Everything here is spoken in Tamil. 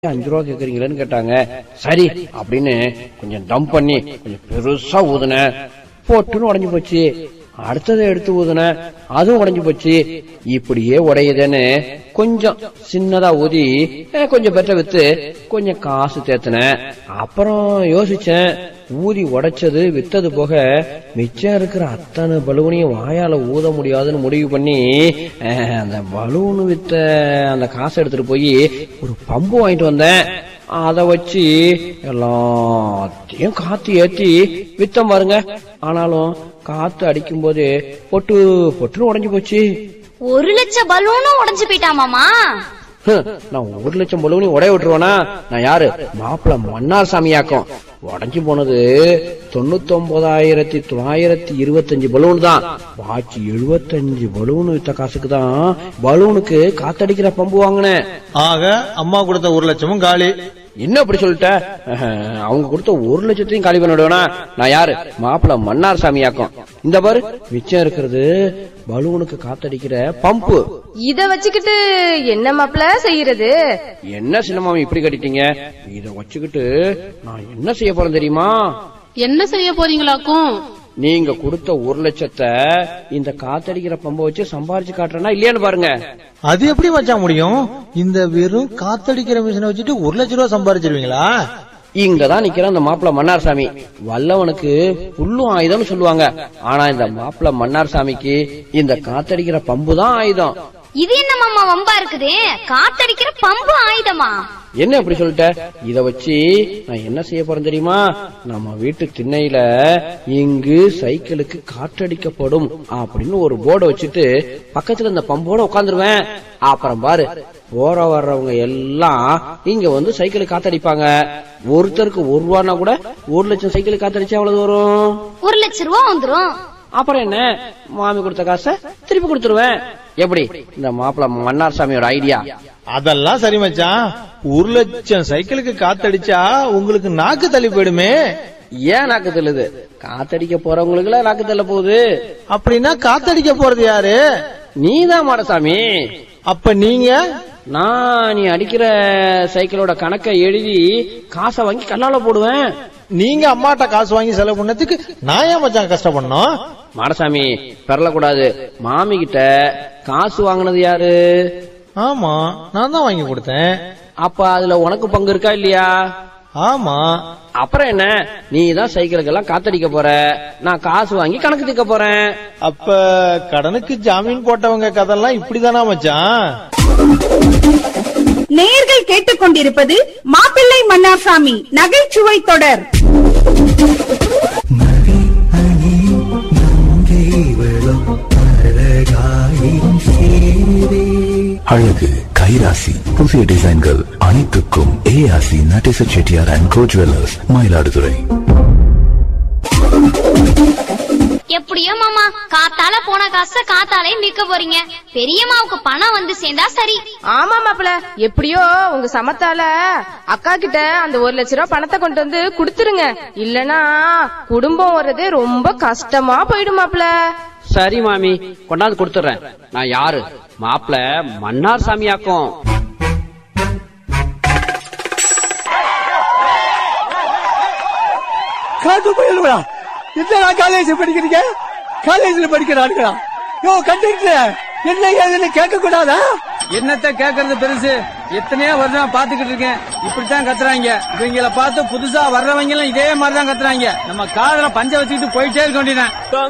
அஞ்சு ரூபா கேக்குறீங்களேன்னு கேட்டாங்க சரி அப்படின்னு கொஞ்சம் டம்ப் பண்ணி கொஞ்சம் பெருசா ஊதுனேன் போட்டுன்னு உடைஞ்சு போச்சு அடுத்ததை எடுத்து ஊதுனேன் அதுவும் உடைஞ்சு போச்சு இப்படியே உடையுதுன்னு கொஞ்சம் சின்னதா ஊதி அஹ், கொஞ்சம் பெற்ற வித்து கொஞ்சம் காசு தேத்தினேன் அப்புறம் யோசிச்சேன் ஊதி உடைச்சது வித்தது போக மிச்சம் இருக்கிற அத்தனை பலூனையும் வாயால ஊத முடியாதுன்னு முடிவு பண்ணி அஹ், அந்த பலூன் வித்த அந்த காசை எடுத்துட்டு போய் ஒரு பம்பு வாங்கிட்டு வந்தேன் அதை வச்சு எல்லாத்தையும் காத்து ஏத்தி வித்தம் பாருங்க ஆனாலும் காத்து அடிக்கும் போது பொட்டு பொட்டுன்னு உடைஞ்சு போச்சு ஒரு லட்சம் பலூனும் உடைஞ்சு போயிட்டாமாமா ஹம், நான் ஒரு லட்சம் பலூனையும் உடைய விட்டுருவேனா நான் யாரு மாப்பிள்ள மன்னார் சாமியாக்கம் உடைஞ்சு போனது தொண்ணூத்தி ஒன்பதாயிரத்தி தொள்ளாயிரத்தி இருபத்தஞ்சு பலூன் தான் பாக்கி எழுபத்தஞ்சு பலூன் வித்த காசுக்கு தான் பலூனுக்கு காத்தடிக்கிற பம்பு வாங்கினேன் ஆக அம்மா கொடுத்த ஒரு லட்சமும் காலி என்ன அப்படி சொல்லிட்ட அஹ், அவங்க கொடுத்த ஒரு லட்சத்தையும் காலி பண்ண விடுவேனா நான் யாரு மாப்பிள்ள மன்னார் சாமியாக்கம் இந்த பாரு மிச்சம் இருக்கிறது பலூனுக்கு காத்தடிக்கிற பம்பு இத வச்சுக்கிட்டு என்ன மாப்ள செய்யறது என்ன சின்னமாமி இப்படி கட்டிட்டீங்க இத வச்சுக்கிட்டு நான் என்ன செய்ய போறேன் தெரியுமா என்ன செய்ய போறீங்களாக்கும் நீங்க கொடுத்த ஒரு லட்சத்தை இந்த காத்தடிக்கிற பம்பை வச்சு சம்பாரிச்சு காட்டுறேன்னா இல்லையான்னு பாருங்க அது எப்படி மச்சான் முடியும் இந்த வெறும் காத்தடிக்கிற மிஷினை வச்சுட்டு ஒரு லட்ச ரூபா சம்பாரிச்சிருவீங்களா இங்கதான் நிக்கிற அந்த மாப்பிள்ள மன்னார் சாமி வல்லவனுக்கு புல்லும் ஆயுதம்னு சொல்லுவாங்க ஆனா இந்த மாப்பிள்ள மன்னார் சாமிக்கு இந்த காத்தடிக்கிற பம்பு தான் ஆயுதம் இது என்ன மாமா வம்பா இருக்குது காத்தடிக்கிற பம்பு ஆயுதமா என்ன இப்படி சொல்லிட்ட இத வச்சு நான் என்ன செய்ய போறேன் தெரியுமா நம்ம வீட்டு திண்ணையில இங்கு சைக்கிளுக்கு காற்றடிக்கப்படும் அப்படின்னு ஒரு போர்டை வச்சுட்டு பக்கத்துல இந்த பம்போட உட்காந்துருவேன் அப்புறம் பாரு போற வர்றவங்க எல்லாம் இங்க வந்து சைக்கிளுக்கு காத்தடிப்பாங்க ஒருத்தருக்கு ஒரு ரூபானா கூட ஒரு லட்சம் சைக்கிளுக்கு காத்தடிச்சா எவ்வளவு வரும் ஒரு லட்சம் ரூபா வந்துரும் அப்புறம் என்ன மாமி கொடுத்த காசை திருப்பி கொடுத்துருவேன் எப்படி இந்த மாப்பிள்ள மன்னார் சாமியோட ஐடியா அதெல்லாம் சரி மச்சான் ஒரு லட்சம் சைக்கிளுக்கு காத்தடிச்சா உங்களுக்கு நாக்கு தள்ளி போயிடுமே ஏன் நாக்கு தள்ளுது காத்தடிக்க போறவங்களுக்கு நாக்கு தள்ள போகுது அப்படின்னா காத்தடிக்க போறது யாரு நீதான் மாடசாமி அப்ப நீங்க நான் நீ அடிக்கிற சைக்கிளோட கணக்கை எழுதி காசை வாங்கி கல்லால போடுவேன் நீங்க அம்மாட்ட காசு வாங்கி செலவு பண்ணதுக்கு நான் ஏன் மச்சான் கஷ்டப்படணும் மாடசாமி பெறலக்கூடாது மாமி கிட்ட காசு வாங்கினது யாரு ஆமா நான் தான் வாங்கி கொடுத்தேன் அப்ப அதுல உனக்கு பங்கு இருக்கா இல்லையா ஆமா அப்புறம் என்ன நீ தான் சைக்கிளுக்கெல்லாம் காத்தடிக்க போற நான் காசு வாங்கி கணக்கு தீர்க்க போறேன் அப்ப கடனுக்கு ஜாமீன் போட்டவங்க கதெல்லாம் இப்படிதானா மச்சான் நேயர்கள் கேட்டுக்கொண்டிருப்பது மாப்பிள்ளை மன்னார்சாமி நகைச்சுவை தொடர் மதி அணியும் மங்கை விழும் அழகாயின் சேரே அழகு கைராசி புதிய டிசைன்கள் அனைத்துக்கும் ஏஆசி Natesa Chettiar and co jewellers Mayiladuthurai எப்படியோ மாமா காத்தால போன காசை காத்தாலே மீட்க போறீங்க பெரியம்மாவுக்கு பணம் வந்து சேர்ந்தா சரி ஆமா மாப்ள எப்படியோ உங்க சமத்தால அக்கா கிட்ட அந்த ஒரு லட்ச ரூபா பணத்தை கொண்டு வந்து கொடுத்துருங்க இல்லனா குடும்பம் வர்றது ரொம்ப கஷ்டமா போயிடும் மாப்ள சரி மாமி கொண்டாந்து கொடுத்துறேன் நான் யாரு மாப்பிள்ள மன்னார் சாமியாக்கும் காத்து போயிடுவா என்னடா காலேஜ் படிக்கிறீங்க காலேஜ்ல படிக்கிறானுங்களா யோ கண்டக்டர் என்ன ஏதுன்னு கேட்க கூடாதா என்னத்த கேக்குறது பெருசு எத்தனையோ வருஷம் பாத்துக்கிட்டு இருக்கேன் இப்படித்தான் கத்துறாங்க இவங்கள பார்த்து புதுசா வர்றவங்க எல்லாம் இதே மாதிரிதான் கத்துறாங்க நம்ம காதல பஞ்ச வச்சுக்கிட்டு போயிட்டே இருக்க வேண்டியதான்